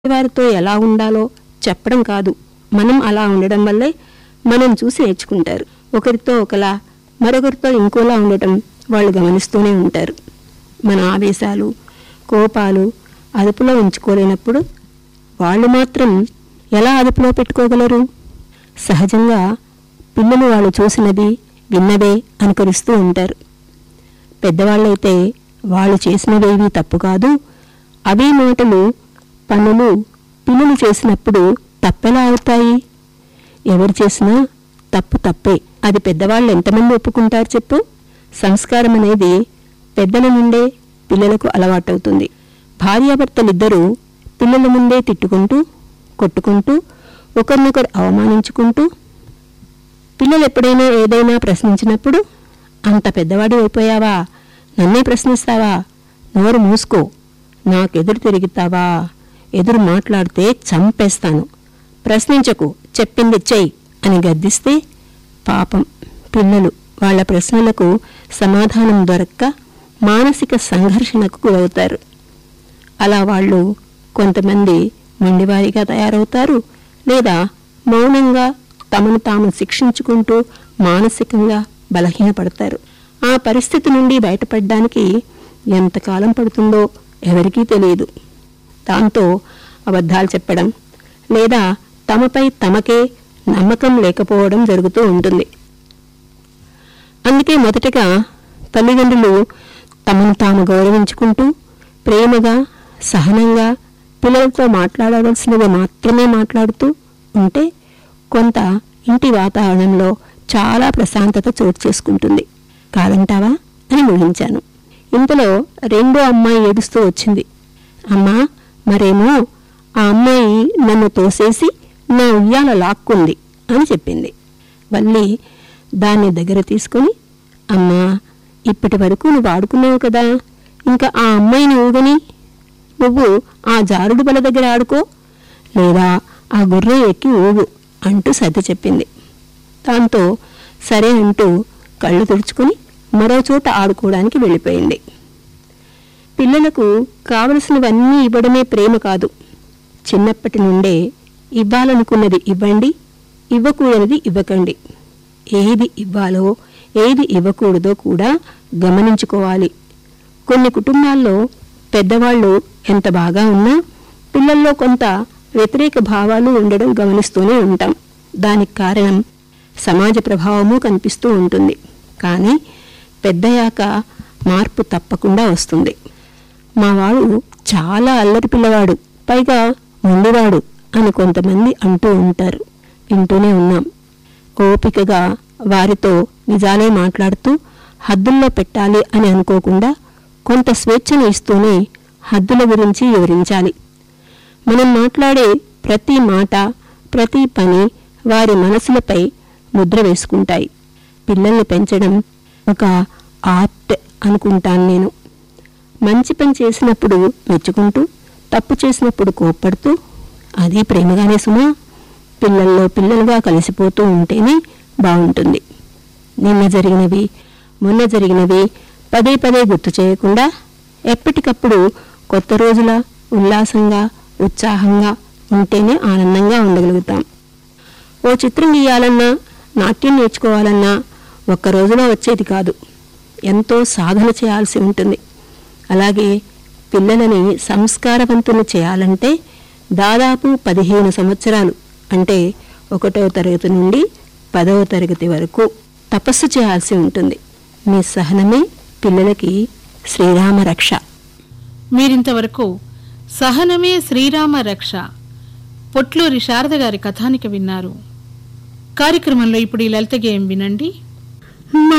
వారితో ఎలా ఉండాలో చెప్పడం కాదు మనం అలా ఉండడం వల్లే మనం చూసి నేర్చుకుంటారు ఒకరితో ఒకలా మరొకరితో ఇంకోలా ఉండటం వాళ్ళు గమనిస్తూనే ఉంటారు మన ఆవేశాలు కోపాలు అదుపులో ఉంచుకోలేనప్పుడు వాళ్ళు మాత్రం ఎలా అదుపులో పెట్టుకోగలరు సహజంగా పిల్లలు వాళ్ళు చూసినవి విన్నవే అనుకరిస్తూ ఉంటారు పెద్దవాళ్ళైతే వాళ్ళు చేసినవేవి తప్పు కాదు అవే మాటలు పనులు పిల్లలు చేసినప్పుడు తప్పెలా అవుతాయి ఎవరు చేసినా తప్పు తప్పే అది పెద్దవాళ్ళు ఎంతమంది ఒప్పుకుంటారు చెప్పు సంస్కారం అనేది పెద్దల నుండే పిల్లలకు అలవాటవుతుంది భార్యాభర్తలిద్దరూ పిల్లల ముందే తిట్టుకుంటూ కొట్టుకుంటూ ఒకరినొకరు అవమానించుకుంటూ పిల్లలు ఎప్పుడైనా ఏదైనా ప్రశ్నించినప్పుడు అంత పెద్దవాడి అయిపోయావా నన్నే ప్రశ్నిస్తావా నోరు మూసుకో నాకెదురు తిరుగుతావా ఎదురు మాట్లాడితే చంపేస్తాను ప్రశ్నించకు చెప్పింది చెయ్యి అని గద్దిస్తే పాపం పిల్లలు వాళ్ళ ప్రశ్నలకు సమాధానం దొరక్క మానసిక సంఘర్షణకు గురవుతారు అలా వాళ్ళు కొంతమంది మొండివారిగా తయారవుతారు లేదా మౌనంగా తమను తాము శిక్షించుకుంటూ మానసికంగా బలహీనపడతారు ఆ పరిస్థితి నుండి బయటపడడానికి ఎంతకాలం పడుతుందో ఎవరికీ తెలియదు దాంతో అబద్ధాలు చెప్పడం లేదా తమపై తమకే నమ్మకం లేకపోవడం జరుగుతూ ఉంటుంది అందుకే మొదటగా తల్లిదండ్రులు తమను తాము గౌరవించుకుంటూ ప్రేమగా సహనంగా పిల్లలతో మాట్లాడవలసినవి మాత్రమే మాట్లాడుతూ ఉంటే కొంత ఇంటి వాతావరణంలో చాలా ప్రశాంతత చోటు చేసుకుంటుంది కాదంటావా అని ముగించాను ఇంతలో రెండో అమ్మాయి ఏడుస్తూ వచ్చింది అమ్మా మరేమో ఆ అమ్మాయి నన్ను తోసేసి నా ఉయ్యాల లాక్కుంది అని చెప్పింది వల్లి దాన్ని దగ్గర తీసుకొని అమ్మా ఇప్పటి వరకు నువ్వు ఆడుకున్నావు కదా ఇంకా ఆ అమ్మాయిని ఊగని నువ్వు ఆ జారుడు బల దగ్గర ఆడుకో లేదా ఆ గుర్రం ఎక్కి ఊగు అంటూ సర్ది చెప్పింది దాంతో సరే అంటూ కళ్ళు తుడుచుకుని మరో చోట ఆడుకోవడానికి వెళ్ళిపోయింది పిల్లలకు కావలసినవన్నీ ఇవ్వడమే ప్రేమ కాదు చిన్నప్పటి నుండే ఇవ్వాలనుకున్నది ఇవ్వండి ఇవ్వకూడనిది ఇవ్వకండి ఏది ఇవ్వాలో ఏది ఇవ్వకూడదో కూడా గమనించుకోవాలి కొన్ని కుటుంబాల్లో పెద్దవాళ్ళు ఎంత బాగా ఉన్నా పిల్లల్లో కొంత వ్యతిరేక భావాలు ఉండడం గమనిస్తూనే ఉంటాం దానికి కారణం సమాజ ప్రభావము కనిపిస్తూ ఉంటుంది కానీ పెద్దయాక మార్పు తప్పకుండా వస్తుంది మా వాడు చాలా అల్లరి పిల్లవాడు పైగా మొండివాడు అని కొంతమంది అంటూ ఉంటారు వింటూనే ఉన్నాం ఓపికగా వారితో నిజాలే మాట్లాడుతూ హద్దుల్లో పెట్టాలి అని అనుకోకుండా కొంత స్వేచ్ఛను ఇస్తూనే హద్దుల గురించి వివరించాలి మనం మాట్లాడే ప్రతి మాట ప్రతి పని వారి మనసులపై ముద్ర వేసుకుంటాయి పిల్లల్ని పెంచడం ఒక ఆర్ట్ అనుకుంటాను నేను మంచి పని చేసినప్పుడు మెచ్చుకుంటూ తప్పు చేసినప్పుడు కోప్పడుతూ అది ప్రేమగానే సుమా పిల్లల్లో పిల్లలుగా కలిసిపోతూ ఉంటేనే బాగుంటుంది నిన్న జరిగినవి మొన్న జరిగినవి పదే పదే గుర్తు చేయకుండా ఎప్పటికప్పుడు కొత్త రోజుల ఉల్లాసంగా ఉత్సాహంగా ఉంటేనే ఆనందంగా ఉండగలుగుతాం ఓ చిత్రం గీయాలన్నా నాట్యం నేర్చుకోవాలన్నా ఒక్క రోజులో వచ్చేది కాదు ఎంతో సాధన చేయాల్సి ఉంటుంది అలాగే పిల్లలని సంస్కారవంతులు చేయాలంటే దాదాపు పదిహేను సంవత్సరాలు అంటే ఒకటవ తరగతి నుండి పదవ తరగతి వరకు తపస్సు చేయాల్సి ఉంటుంది మీ సహనమే పిల్లలకి శ్రీరామ రక్ష మీరింతవరకు సహనమే శ్రీరామ రక్ష పొట్లూరి శారద గారి కథానిక విన్నారు కార్యక్రమంలో ఇప్పుడు ఈ లలిత గేయం వినండి